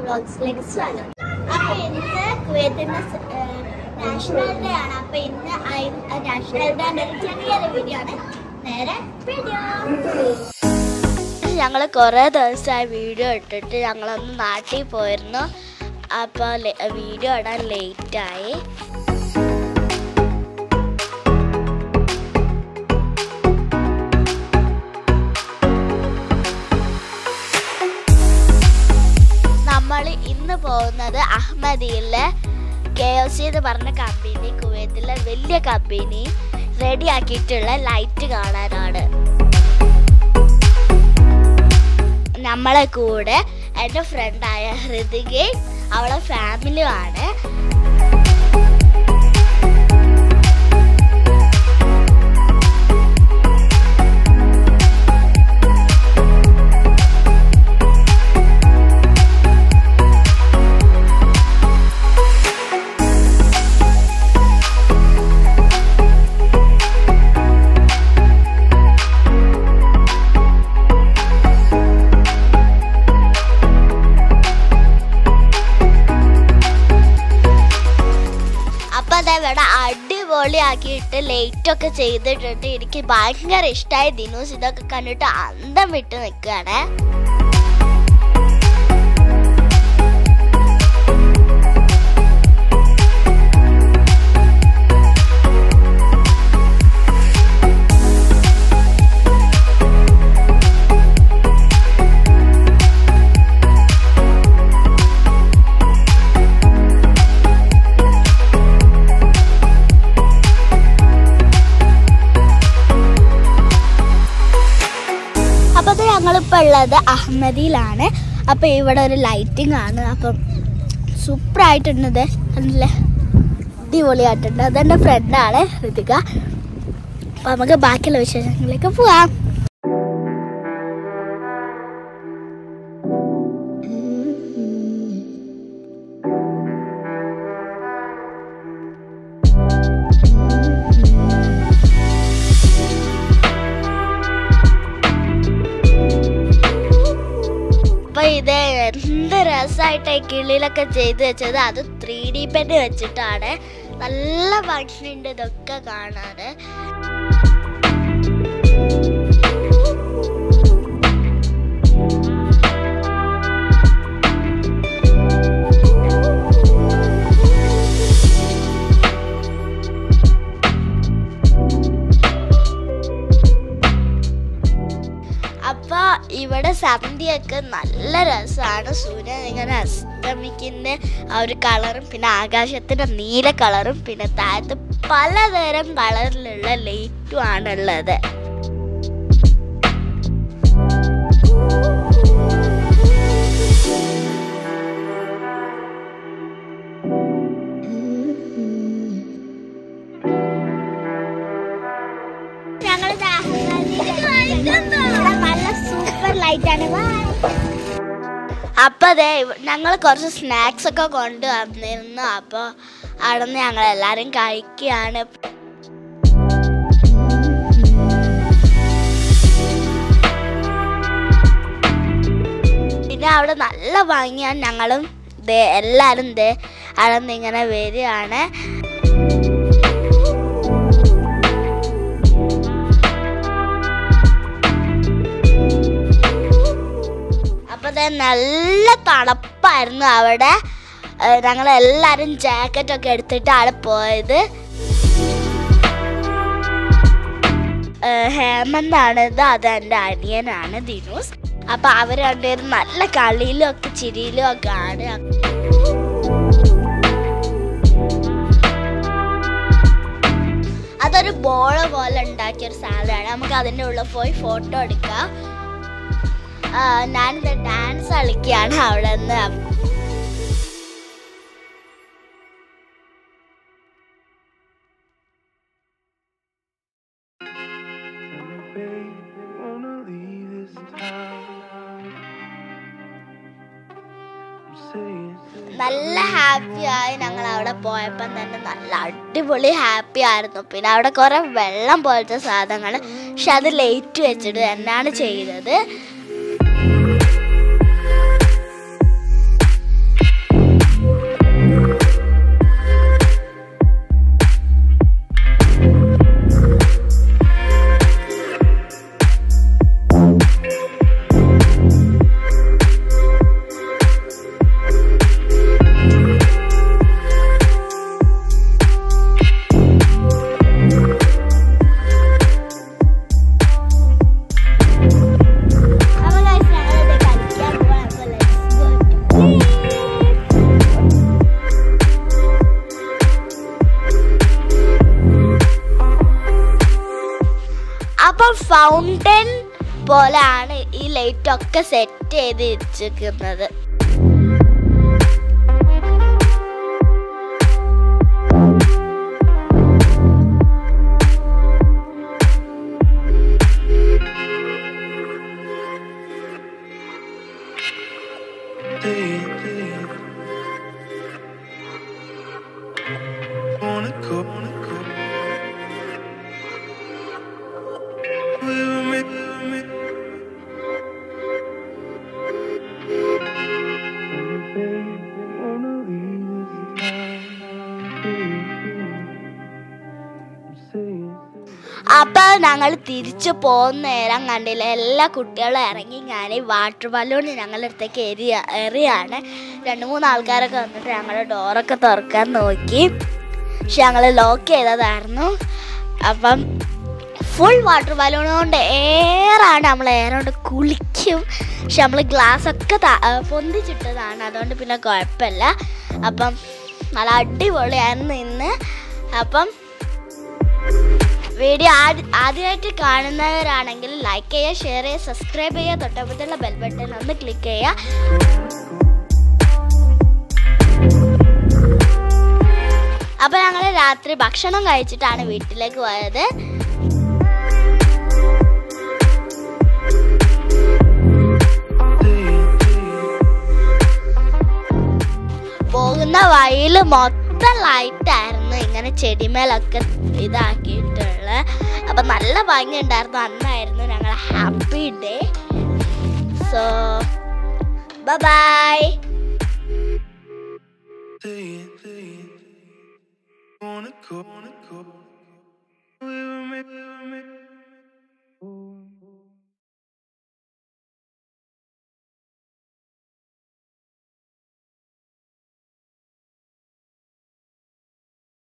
ബ്ലോഗ്സിലേക്ക് സ്വാഗതം അപ്പൊ ഇന്ന് കുവൈത്തിന്റെ നാഷണൽ ഡേ ആണ് അപ്പൊ ഇന്ന് നാഷണൽ ഡേ ഒരു ചെറിയൊരു വീഡിയോ ആണ് നേരെ വീഡിയോ ഞങ്ങൾ കുറേ ദിവസമായി വീഡിയോ ഇട്ടിട്ട് ഞങ്ങളൊന്ന് നാട്ടിൽ പോയിരുന്നു അപ്പോൾ വീഡിയോ ഇടാൻ ലേറ്റായി നമ്മൾ ഇന്ന് പോകുന്നത് അഹമ്മദിയിലെ കെ എഫ് സി എന്ന് പറഞ്ഞ കമ്പനി കുവൈത്തിലെ വലിയ കമ്പനി റെഡി ആക്കിയിട്ടുള്ള ലൈറ്റ് കാണാനാണ് നമ്മളെ കൂടെ എൻ്റെ ഫ്രണ്ടായ ഹൃതികയും അവളെ ഫാമിലിയുമാണ് അപ്പൊ അതാ ഇവിടെ അടിപൊളിയാക്കിയിട്ട് ലൈറ്റ് ഒക്കെ ചെയ്തിട്ടുണ്ട് എനിക്ക് ഭയങ്കര ഇഷ്ടമായി ദിനൂസ് ഇതൊക്കെ കണ്ടിട്ട് അന്തം വിട്ട് നിൽക്കുകയാണ് അപ്പൊ അത് ഞങ്ങളിപ്പോ ഉള്ളത് അഹമ്മദിയിലാണ് അപ്പൊ ഇവിടെ ഒരു ലൈറ്റിംഗ് ആണ് അപ്പം സൂപ്പർ ആയിട്ടുണ്ട് ഇത് കണ്ടില്ലേ അടിപൊളിയായിട്ടുണ്ട് അതെന്റെ ഫ്രണ്ടാണ് ഋതിക അപ്പൊ നമുക്ക് ബാക്കിയുള്ള വിശേഷങ്ങളിലേക്ക് പോവാം അപ്പൊ ഇത് എന്ത് രസമായിട്ട് ഈ കിളിയിലൊക്കെ ചെയ്ത് വെച്ചത് അത് ത്രീ ഡി പെൻ വെച്ചിട്ടാണ് നല്ല ഭംഗിയുണ്ട് ഇതൊക്കെ കാണാന് അപ്പൊ ഇവിടെ സന്ധ്യയൊക്കെ നല്ല രസമാണ് സൂര്യൻ ഇങ്ങനെ അസ്തമിക്കുന്ന ആ ഒരു കളറും പിന്നെ ആകാശത്തിന്റെ നീല കളറും പിന്നെ താഴത്ത് പലതരം കളറിലുള്ള ലൈറ്റും ആണുള്ളത് ഞങ്ങൾ നല്ല സൂപ്പർ ലൈറ്റ് ആണ് അപ്പൊ അതെ ഞങ്ങൾ കുറച്ച് സ്നാക്സ് ഒക്കെ കൊണ്ടുവന്നിരുന്നു അപ്പോൾ അവിടെ നിന്ന് ഞങ്ങൾ എല്ലാവരും കഴിക്കുകയാണ് പിന്നെ അവിടെ നല്ല ഭംഗിയാണ് ഞങ്ങളും ദേ എല്ലാവരും ദേ അവിടെ നിന്ന് ഇങ്ങനെ വരികയാണ് അപ്പൊ ദേ നല്ല തണുപ്പായിരുന്നു അവിടെ ഞങ്ങൾ എല്ലാരും ജാക്കറ്റ് ഒക്കെ എടുത്തിട്ടാണ് പോയത് ഏഹ് ഹേമന്താണ് ഇത് അത് എൻ്റെ അനിയനാണ് ദിനൂസ് അപ്പൊ അവർ രണ്ടുപേരും നല്ല കളിയിലും ഒക്കെ ചിരിയിലും ഒക്കെ ആണ് അതൊരു ബോള് പോലെ ഉണ്ടാക്കിയ ഒരു സാധനമാണ് നമുക്ക് അതിൻ്റെ ഉള്ളിൽ പോയി ഫോട്ടോ എടുക്കാം ആ, ഞാനിത് ഡാൻസ് കളിക്കുകയാണ് അവിടെ നിന്ന് Babe, wanna leave this town. I'm saying, നല്ല ഹാപ്പിയായി ഞങ്ങൾ അവിടെ പോയപ്പം തന്നെ നല്ല അടിപൊളി ഹാപ്പി ആയിരുന്നു പിന്നെ അവിടെ കുറെ വെള്ളം പോലത്തെ സാധനങ്ങൾ പക്ഷെ അത് ലേറ്റ് വെച്ചിട്ട് തന്നെയാണ് ചെയ്തത് അപ്പം ഫൗണ്ടൻ പോലെയാണ് ഈ ലൈറ്റ് ഒക്കെ സെറ്റ് ചെയ്ത് വെച്ചിരിക്കുന്നത് Stay, stay. Wanna go, wanna go. With me, with me. Baby, wanna leave this town. I'm saying, അപ്പൊ ഞങ്ങൾ തിരിച്ചു പോകുന്ന നേരം കണ്ടില്ല എല്ലാ കുട്ടികളും ഇറങ്ങി ഞാൻ ഈ വാട്ടർ ബലൂൺ ഞങ്ങളുടെ അടുത്തേക്ക് എറിയ എറിയാണ് രണ്ട് മൂന്ന് ആൾക്കാരൊക്കെ വന്നിട്ട് ഞങ്ങളുടെ ഡോറൊക്കെ തുറക്കാൻ നോക്കി പക്ഷെ ഞങ്ങൾ ലോക്ക് ചെയ്തതായിരുന്നു അപ്പം ഫുൾ വാട്ടർ ബലൂൺ കൊണ്ട് ഏറാണ് നമ്മൾ എയർ കൊണ്ട് കുളിക്കും പക്ഷെ നമ്മൾ ഗ്ലാസ് ഒക്കെ ത- ആ, പൊന്തിച്ചിട്ടതാണ് അതുകൊണ്ട് പിന്നെ കുഴപ്പമില്ല അപ്പം നല്ല അടിപൊളിയായിരുന്നു ഇന്ന് അപ്പം വീഡിയോ ആദ്യ ആദ്യമായിട്ട് കാണുന്നവരാണെങ്കിൽ ലൈക്ക് ചെയ്യുക ഷെയർ ചെയ്യുക സബ്സ്ക്രൈബ് ചെയ്യുക തൊട്ടപ്പുറത്തുള്ള ബെൽ ബട്ടൺ ഒന്ന് ക്ലിക്ക് ചെയ്യുക അപ്പൊ ഞങ്ങൾ രാത്രി ഭക്ഷണം കഴിച്ചിട്ടാണ് വീട്ടിലേക്ക് പോയത് stay, stay. പോകുന്ന വഴിയിൽ മൊത്തം ലൈറ്റ് ആയിരുന്നു ഇങ്ങനെ ചെടിമേലൊക്കെ ഇതാക്കിയിട്ടുള്ള അപ്പൊ നല്ല ഭംഗി ഉണ്ടായിരുന്നു അന്നായിരുന്നു ഞങ്ങൾ happy day so bye Stay, stay. Wanna go, wanna go. With me, with me.